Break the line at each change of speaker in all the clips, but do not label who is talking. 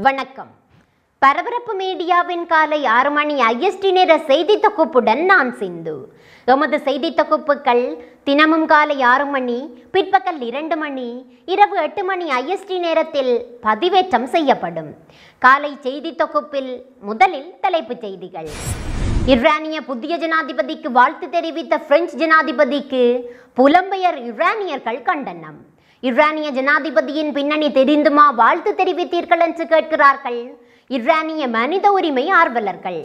வணக்கம் பரபரப்பு மீடியாவின் காலை ஆறு மணி ஐஎஸ்டி நேர செய்தி தொகுப்புடன் நான் சிந்து எமது செய்தி தொகுப்புகள் தினமும் காலை ஆறு மணி பிற்பகல் இரண்டு மணி இரவு எட்டு மணி ஐஎஸ்டி நேரத்தில் பதிவேற்றம் செய்யப்படும் காலை செய்தி தொகுப்பில் முதலில் தலைப்புச் செய்திகள் இரானிய புதிய ஜனாதிபதிக்கு வாழ்த்து தெரிவித்த பிரெஞ்சு ஜனாதிபதிக்கு புலம்பெயர் இரானியர்கள் கண்டனம் இரானிய ஜனாதிபதியின் பின்னணி தெரிந்துமா வாழ்த்து தெரிவித்தீர்கள் என்று கேட்கிறார்கள் இரானிய மனித உரிமை ஆர்வலர்கள்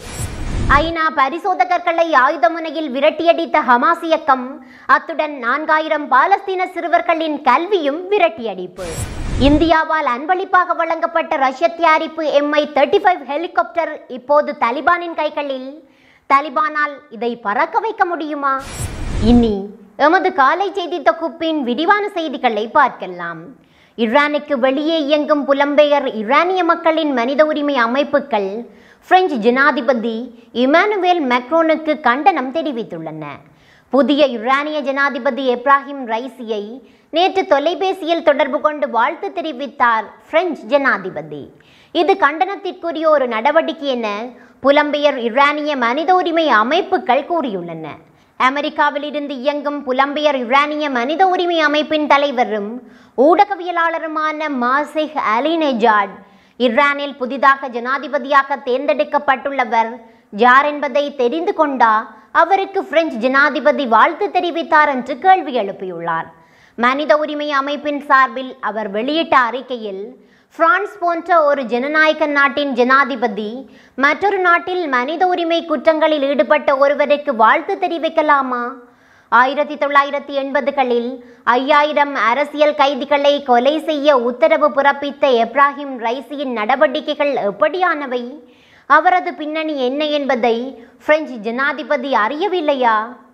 ஐநா பரிசோதகர்களை ஆயுத முனையில் விரட்டியடித்த ஹமாஸ் இயக்கம் அத்துடன் நான்காயிரம் பாலஸ்தீன சிறுவர்களின் கல்வியும் விரட்டியடிப்பு இந்தியாவால் அன்பளிப்பாக வழங்கப்பட்ட ரஷ்ய தயாரிப்பு எம்ஐ தேர்ட்டி ஃபைவ் ஹெலிகாப்டர் இப்போது தலிபானின் கைகளில் தலிபானால் இதை பறக்க வைக்க முடியுமா இனி எமது காலை செய்தி தொகுப்பின் விரிவான செய்திகளை பார்க்கலாம் ஈரானுக்கு வெளியே இயங்கும் புலம்பெயர் ஈரானிய மக்களின் மனித உரிமை அமைப்புகள் பிரெஞ்சு ஜனாதிபதி இமானுவேல் மேக்ரோனுக்கு கண்டனம் தெரிவித்துள்ளன புதிய ஈரானிய ஜனாதிபதி எப்ராஹிம் ரைசியை நேற்று தொலைபேசியில் தொடர்பு கொண்டு வாழ்த்து தெரிவித்தார் பிரெஞ்சு ஜனாதிபதி இது கண்டனத்திற்குரிய ஒரு நடவடிக்கை என புலம்பெயர் ஈரானிய மனித உரிமை அமைப்புகள் கூறியுள்ளன அமெரிக்காவில் இருந்து இயங்கும் புலம்பெயர் ஈரானிய மனித உரிமை அமைப்பின் தலைவரும் ஊடகவியலாளருமான மாசிக் அலினெஜாட் ஈரானில் புதிதாக ஜனாதிபதியாக தேர்ந்தெடுக்கப்பட்டுள்ளவர் யார் என்பதை தெரிந்து கொண்டா அவருக்கு பிரெஞ்சு ஜனாதிபதி வாழ்த்து தெரிவித்தார் என்று கேள்வி எழுப்பியுள்ளார் மனித உரிமை அமைப்பின் சார்பில் அவர் வெளியிட்ட அறிக்கையில் பிரான்ஸ் போன்ற ஒரு ஜனநாயக நாட்டின் ஜனாதிபதி மற்றொரு நாட்டில் மனித உரிமை குற்றங்களில் ஈடுபட்ட ஒருவருக்கு வாழ்த்து தெரிவிக்கலாமா ஆயிரத்தி தொள்ளாயிரத்தி எண்பதுகளில் ஐயாயிரம் அரசியல் கைதிகளை கொலை செய்ய உத்தரவு பிறப்பித்த எப்ராஹிம் ரைசியின் நடவடிக்கைகள் எப்படியானவை அவரது பின்னணி என்ன என்பதை பிரெஞ்சு ஜனாதிபதி அறியவில்லையா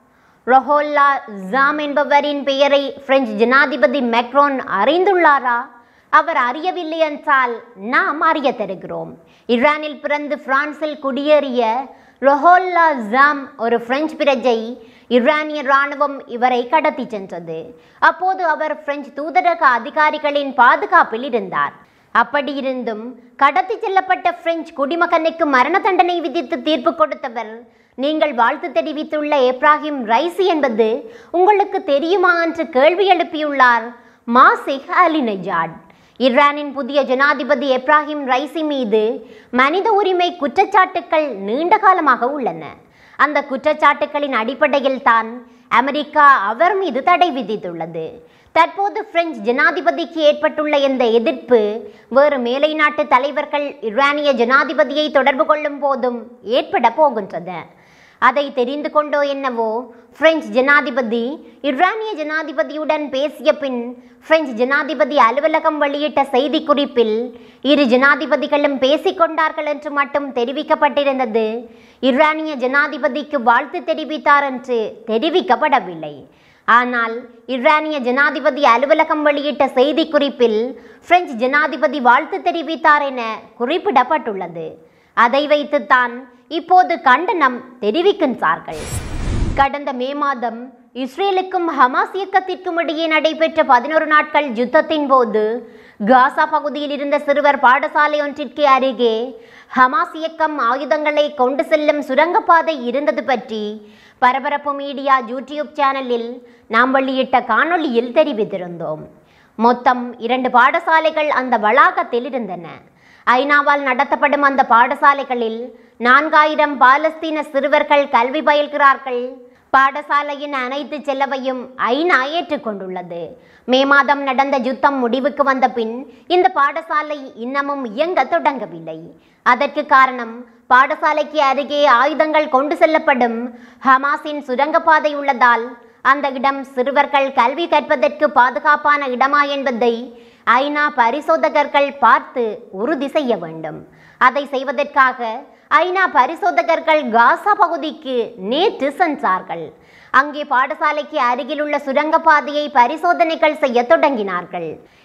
ரொஹோல்லா ஜாம் என்பவரின் பெயரை பிரெஞ்சு ஜனாதிபதி மெக்ரோன் அறிந்துள்ளாரா அவர் அறியவில்லை என்றால் நாம் அறிய தருகிறோம் ஈரானில் பிறந்து பிரான்சில் குடியேறிய ரொஹோல்லா ஜாம் ஒரு பிரெஞ்சு பிரஜை ஈரானிய இராணுவம் இவரை கடத்தி சென்றது அப்போது அவர் பிரெஞ்சு தூதரக அதிகாரிகளின் பாதுகாப்பில் இருந்தார் அப்படியிருந்தும் கடத்தி செல்லப்பட்ட பிரெஞ்சு குடிமகனுக்கு மரண தண்டனை விதித்து தீர்ப்பு கொடுத்தவர் நீங்கள் வாழ்த்து தெரிவித்துள்ள எப்ராஹிம் ரைசி என்பது உங்களுக்கு தெரியுமா என்று கேள்வி எழுப்பியுள்ளார் மாசிக் அலினஜாட் ஈரானின் புதிய ஜனாதிபதி எப்ராஹிம் ரைசி மீது மனித உரிமை குற்றச்சாட்டுக்கள் நீண்ட காலமாக உள்ளன அந்த குற்றச்சாட்டுகளின் அடிப்படையில் தான் அமெரிக்கா அவர் மீது தடை விதித்துள்ளது தற்போது பிரெஞ்சு ஜனாதிபதிக்கு ஏற்பட்டுள்ள இந்த எதிர்ப்பு வேறு மேலை நாட்டு தலைவர்கள் ஈரானிய ஜனாதிபதியை தொடர்பு கொள்ளும் போதும் ஏற்பட போகின்றது அதை தெரிந்து கொண்டோ என்னவோ பிரெஞ்சு ஜனாதிபதி ஈரானிய ஜனாதிபதியுடன் பேசிய பின் பிரெஞ்சு ஜனாதிபதி அலுவலகம் வெளியிட்ட செய்திக்குறிப்பில் இரு ஜனாதிபதிகளும் பேசிக்கொண்டார்கள் என்று மட்டும் தெரிவிக்கப்பட்டிருந்தது ஈரானிய ஜனாதிபதிக்கு வாழ்த்து தெரிவித்தார் என்று தெரிவிக்கப்படவில்லை ஆனால் ஈரானிய ஜனாதிபதி அலுவலகம் வெளியிட்ட செய்திக்குறிப்பில் பிரெஞ்சு ஜனாதிபதி வாழ்த்து தெரிவித்தார் என குறிப்பிடப்பட்டுள்ளது அதை வைத்துத்தான் இப்போது கண்டனம் தெரிவிக்கின்றார்கள் கடந்த மே மாதம் இஸ்ரேலுக்கும் ஹமாஸ் இயக்கத்திற்கும் இடையே நடைபெற்ற பதினோரு நாட்கள் யுத்தத்தின் போது காசா பகுதியில் இருந்த சிறுவர் பாடசாலை ஒன்றிற்கு அருகே ஹமாஸ் இயக்கம் ஆயுதங்களை கொண்டு செல்லும் சுரங்கப்பாதை இருந்தது பற்றி பரபரப்பு மீடியா யூடியூப் சேனலில் நாம் வெளியிட்ட காணொளியில் தெரிவித்திருந்தோம் மொத்தம் இரண்டு பாடசாலைகள் அந்த வளாகத்தில் இருந்தன ஐநாவால் நடத்தப்படும் அந்த பாடசாலைகளில் நான்காயிரம் பாலஸ்தீன சிறுவர்கள் கல்வி பயில்கிறார்கள் பாடசாலையின் அனைத்து செலவையும் ஐநா ஏற்றுக்கொண்டுள்ளது மே மாதம் நடந்த யுத்தம் முடிவுக்கு வந்த பின் இந்த பாடசாலை இன்னமும் இயங்க தொடங்கவில்லை அதற்கு காரணம் பாடசாலைக்கு அருகே ஆயுதங்கள் கொண்டு செல்லப்படும் ஹமாஸின் சுரங்கப்பாதை உள்ளதால் அந்த இடம் சிறுவர்கள் கல்வி கற்பதற்கு பாதுகாப்பான இடமா என்பதை ஐநா பரிசோதகர்கள் பார்த்து உறுதி செய்ய வேண்டும் அதை செய்வதற்காக ஐநா பரிசோதகர்கள் காசா பகுதிக்கு நேற்று சென்றார்கள் அங்கே பாடசாலைக்கு அருகிலுள்ள சுரங்கப்பாதையை பரிசோதனைகள் செய்ய தொடங்கினார்கள்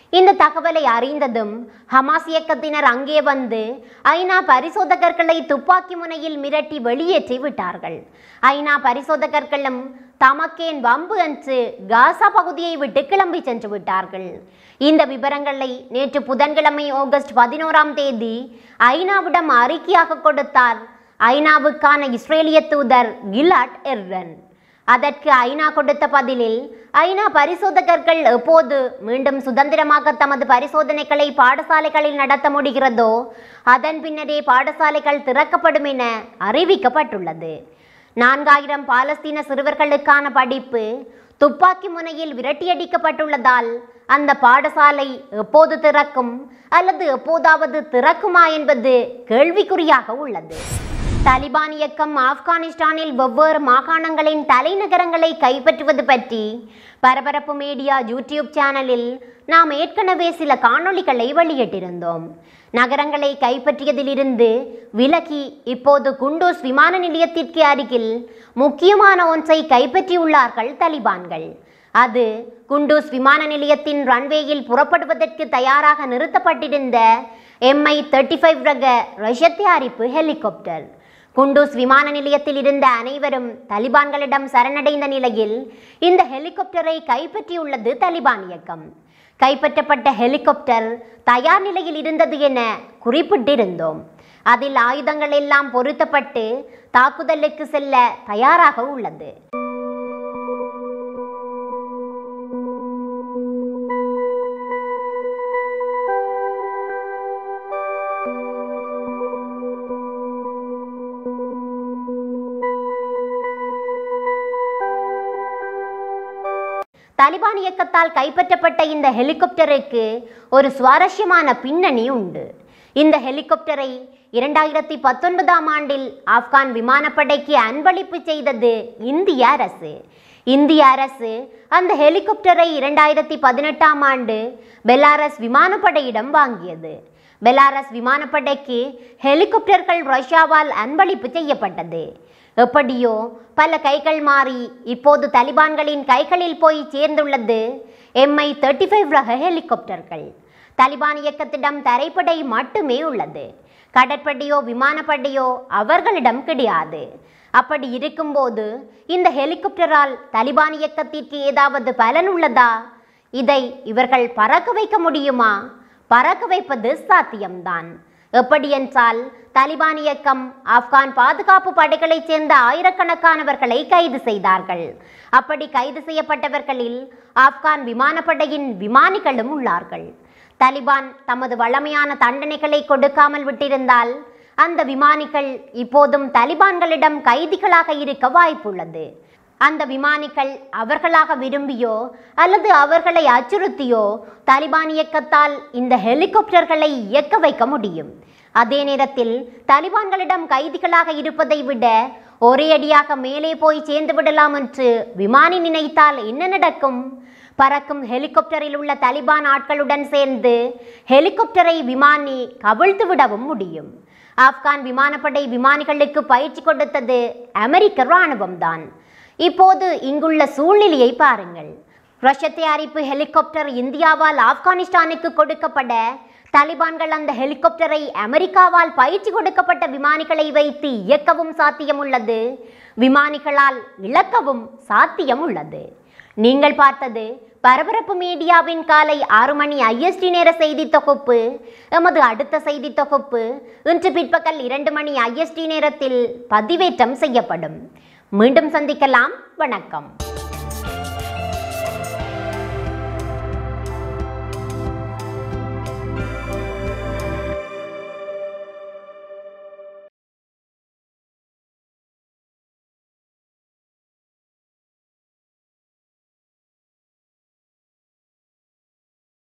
இந்த தகவலை அறிந்ததும் ஹமாஸ் இயக்கத்தினர் அங்கே வந்து ஐநா பரிசோதகர்களை துப்பாக்கி முனையில் மிரட்டி வெளியேற்றி விட்டார்கள் ஐநா பரிசோதகர்களும் தமக்கேன் வம்பு என்று காசா பகுதியை விட்டு கிளம்பி சென்று விட்டார்கள் இந்த விவரங்களை நேற்று புதன்கிழமை ஆகஸ்ட் பதினோராம் தேதி ஐநாவிடம் அறிக்கையாக கொடுத்தார் ஐநாவுக்கான இஸ்ரேலிய தூதர் கிலாட் எர்ரன் அதற்கு ஐநா கொடுத்த பதிலில் ஐநா பரிசோதகர்கள் எப்போது மீண்டும் சுதந்திரமாக தமது பரிசோதனைகளை பாடசாலைகளில் நடத்த முடிகிறதோ அதன் பின்னரே பாடசாலைகள் திறக்கப்படும் என அறிவிக்கப்பட்டுள்ளது நான்காயிரம் பாலஸ்தீன சிறுவர்களுக்கான படிப்பு துப்பாக்கி முனையில் விரட்டியடிக்கப்பட்டுள்ளதால் அந்த பாடசாலை எப்போது திறக்கும் அல்லது எப்போதாவது திறக்குமா என்பது கேள்விக்குறியாக உள்ளது தலிபான் இயக்கம் ஆப்கானிஸ்தானில் வெவ்வேறு மாகாணங்களின் தலைநகரங்களை கைப்பற்றுவது பற்றி பரபரப்பு மீடியா யூடியூப் சேனலில் நாம் ஏற்கனவே சில காணொளிகளை வெளியிட்டிருந்தோம் நகரங்களை கைப்பற்றியதிலிருந்து விலகி இப்போது குண்டூஸ் விமான நிலையத்திற்கு அருகில் முக்கியமான ஒன்றை கைப்பற்றியுள்ளார்கள் தலிபான்கள் அது குண்டூஸ் விமான நிலையத்தின் ரன்வேயில் புறப்படுவதற்கு தயாராக நிறுத்தப்பட்டிருந்த எம்ஐ தேர்ட்டி ஃபைவ் ரக ரஷ்ய தயாரிப்பு ஹெலிகாப்டர் குண்டூஸ் விமான நிலையத்தில் இருந்த அனைவரும் தலிபான்களிடம் சரணடைந்த நிலையில் இந்த ஹெலிகாப்டரை கைப்பற்றியுள்ளது தலிபான் இயக்கம் கைப்பற்றப்பட்ட ஹெலிகாப்டர் தயார் நிலையில் இருந்தது என குறிப்பிட்டிருந்தோம் அதில் ஆயுதங்கள் எல்லாம் பொருத்தப்பட்டு தாக்குதலுக்கு செல்ல தயாராக உள்ளது தலிபான் இயக்கத்தால் கைப்பற்றப்பட்ட இந்த ஹெலிகாப்டருக்கு ஒரு சுவாரஸ்யமான பின்னணி உண்டு இந்த ஹெலிகாப்டரை இரண்டாயிரத்தி பத்தொன்பதாம் ஆண்டில் ஆப்கான் விமானப்படைக்கு அன்பளிப்பு செய்தது இந்திய அரசு இந்திய அரசு அந்த ஹெலிகாப்டரை இரண்டாயிரத்தி பதினெட்டாம் ஆண்டு பெலாரஸ் விமானப்படையிடம் வாங்கியது பெலாரஸ் விமானப்படைக்கு ஹெலிகாப்டர்கள் ரஷ்யாவால் அன்பளிப்பு செய்யப்பட்டது எப்படியோ பல கைகள் மாறி இப்போது தலிபான்களின் கைகளில் போய் சேர்ந்துள்ளது எம்ஐ தேர்ட்டி ஃபைவ் ரக ஹெலிகாப்டர்கள் தலிபான் இயக்கத்திடம் தரைப்படை மட்டுமே உள்ளது கடற்படையோ விமானப்படையோ அவர்களிடம் கிடையாது அப்படி இருக்கும்போது இந்த ஹெலிகாப்டரால் தலிபான் இயக்கத்திற்கு ஏதாவது பலன் உள்ளதா இதை இவர்கள் பறக்க வைக்க முடியுமா பறக்க வைப்பது சாத்தியம்தான் எப்படி என்றால் தலிபான் இயக்கம் ஆப்கான் பாதுகாப்பு படைகளைச் சேர்ந்த ஆயிரக்கணக்கானவர்களை கைது செய்தார்கள் அப்படி கைது செய்யப்பட்டவர்களில் ஆப்கான் விமானப்படையின் விமானிகளும் உள்ளார்கள் தலிபான் தமது வழமையான தண்டனைகளை கொடுக்காமல் விட்டிருந்தால் அந்த விமானிகள் இப்போதும் தலிபான்களிடம் கைதிகளாக இருக்க வாய்ப்புள்ளது அந்த விமானிகள் அவர்களாக விரும்பியோ அல்லது அவர்களை அச்சுறுத்தியோ தலிபான் இயக்கத்தால் இந்த ஹெலிகாப்டர்களை இயக்க வைக்க முடியும் அதே நேரத்தில் தலிபான்களிடம் கைதிகளாக இருப்பதை விட ஒரே அடியாக மேலே போய் சேர்ந்து விடலாம் என்று விமானி நினைத்தால் என்ன நடக்கும் பறக்கும் ஹெலிகாப்டரில் உள்ள தலிபான் ஆட்களுடன் சேர்ந்து ஹெலிகாப்டரை விமானி கவிழ்த்து விடவும் முடியும் ஆப்கான் விமானப்படை விமானிகளுக்கு பயிற்சி கொடுத்தது அமெரிக்க இராணுவம்தான் இப்போது இங்குள்ள சூழ்நிலையை பாருங்கள் ரஷ்ய தயாரிப்பு ஹெலிகாப்டர் இந்தியாவால் ஆப்கானிஸ்தானுக்கு கொடுக்கப்பட தலிபான்கள் அந்த ஹெலிகாப்டரை அமெரிக்காவால் பயிற்சி கொடுக்கப்பட்ட விமானிகளை வைத்து இயக்கவும் சாத்தியம் உள்ளது விமானிகளால் இழக்கவும் சாத்தியம் உள்ளது நீங்கள் பார்த்தது பரபரப்பு மீடியாவின் காலை ஆறு மணி ஐஎஸ்டி நேர செய்தி தொகுப்பு எமது அடுத்த செய்தி தொகுப்பு இன்று பிற்பகல் இரண்டு மணி ஐஎஸ்டி நேரத்தில் பதிவேற்றம் செய்யப்படும் மீண்டும் சந்திக்கலாம் வணக்கம்